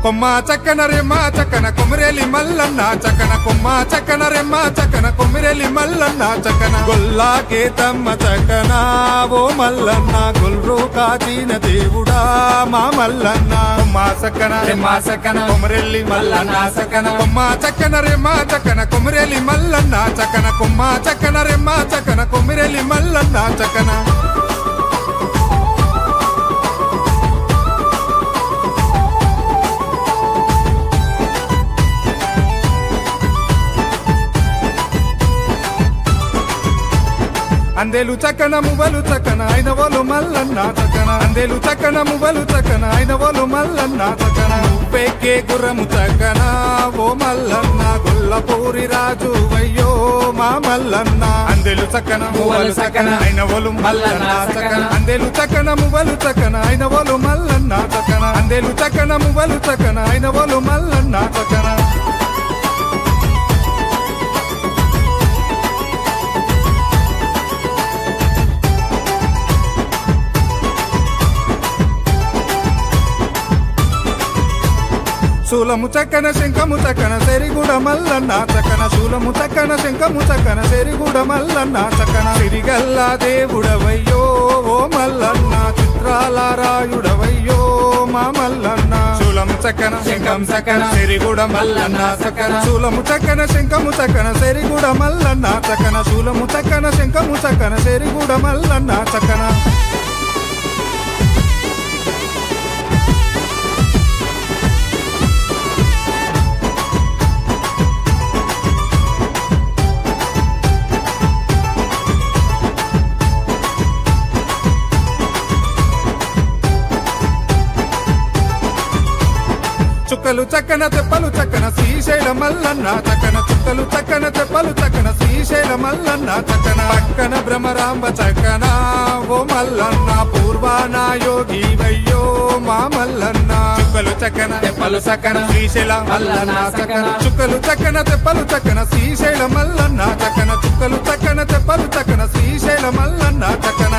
కొమ్మ చక్కన రెమ్మ చక్కన కొమిరెలి మల్లన్న చక్కన కొమ్మ చక్కన రెమ్మ చక్కన కొమిరెలి మల్లన్న చక్కన గొల్లాకే తమ్మ చక్కన ఓ మల్లన్న గొల్రు కాచిన దేవుడా మా మల్లన్న కొమ్మ చక్కన రెమ్మ చక్కన కొమరెల్లి మల్లన్న చక్కన కొమ్మ చక్కన రెమ్మ చక్కన కొమిరెలి మల్లన్న చక్కన కొమ్మ చక్కన రెమ్మ చక్కన కొమిరెలి మల్లన్న చక్కన అందేలు చక్కన మువ్వలు చక్కన అయినవోలు మల్లన్న చక్కన అందేలు చక్కన మువ్వలు చక్కన అయినవోలు మల్లన్న చక్కన ఉప్పెక్కే గుర్రము చక్కన ఓ మల్లన్న గొల్లపూరి రాజు అయ్యో మా మల్లన్న అందేలు చక్కన మువ్వలు చక్కన అయినవోలు మల్లన్న చక్కన అందేలు చక్కన మువ్వలు చక్కన అయినవోలు మల్లన్న చక్కన అందేలు చక్కన మువ్వలు చక్కన అయినవోలు మల్లన్న చక్కన శూలము చక్కన శంఖము చక్కన సెరిగుడ మల్లన్న చక్కన శూలము చక్కన శంఖము చక్కన సెరిగుడ మల్లన్న చక్కన సిరిగల్లా దేవుడవయ్యో ఓ మల్లన్న చిత్రాల రాయుడవయ్యో మా మల్లన్న శూలము చక్కన శంఖం చక్కన సెరిగుడ మల్లన్న చక్కన శూలము చక్కన శంఖము చక్కన సెరిగుడ మల్లన్న చక్కన శూలము చక్కన శంఖము చక్కన సెరిగుడ మల్లన్న చక్కన చుక్కలు చక్కన తెప్పలు చక్కన శ్రీశైల మల్లన్న చక్కన చుక్కలు చక్కన తెప్పలు చక్కన శ్రీశైల మల్లన్న చక్కన పక్కన భ్రమరాంబ చక్కన ఓ మల్లన్న పూర్వాన యోగి వయ్యో మా మల్లన్న చుక్కలు చక్కన తెప్పలు చక్కన శ్రీశైల మల్లన్న చక్కన చుక్కలు చక్కన తెప్పలు చక్కన శ్రీశైల మల్లన్న చక్కన చుక్కలు చక్కన తెప్పలు చక్కన శ్రీశైల మల్లన్న చక్కన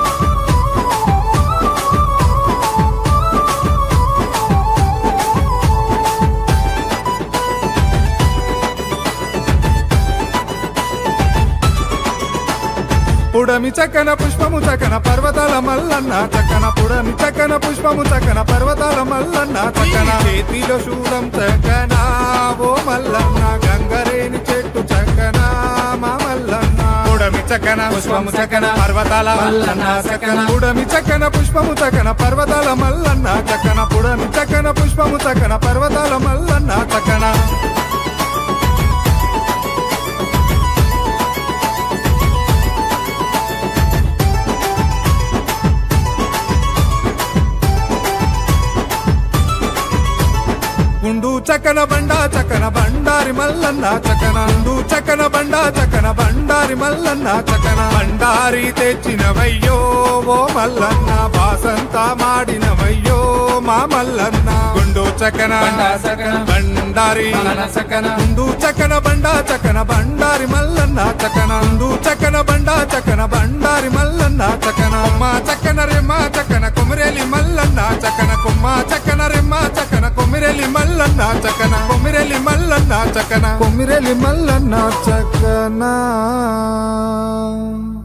పుడమి చక్కన పుష్పము చక్కన పర్వతాల మల్లన్న చక్కన పుడమి చక్కన పుష్పము చక్కన పర్వతాల మల్లన్న చక్కన చేతిలో శూలం చక్కన ఓ మల్లన్న గంగరేని చెట్టు చక్కన మా మల్లన్న పుడమి చక్కన పుష్పము చక్కన పర్వతాల మల్లన్న చక్కన పుడమి చక్కన పుష్పము చక్కన పర్వతాల మల్లన్న చక్కన పుడమి చక్కన పుష్పము చక్కన పర్వతాల మల్లన్న చక్కన గుండు చక్కన బండ చక్కన బండారి మల్లన్న చక్కన గుండు చక్కన బండ చక్కన బండారి మల్లన్న చక్కన బండారి తెచ్చినవయ్యో ఓ మల్లన్న బాసంతా మాడినవయ్యో మా మల్లన్న గుండు చక్కన బండారి గుండు చక్కన బండ చక్కన బండారి మల్లన్న చక్కన గుండు చక్కన బండ చక్కన బండారి మల్లన్న చక్కన కొమ్మ చక్కన రెమ్మ చక్కన కొమిరేలి మల్లన్న చక్కన కొమ్మ చక్కన రెమ్మ చక్కన కొమిరెలి మల్లన్న చక్కన కొమిరెలి మల్లన్న చక్కన కొమిరెలి మల్లన్న చక్కన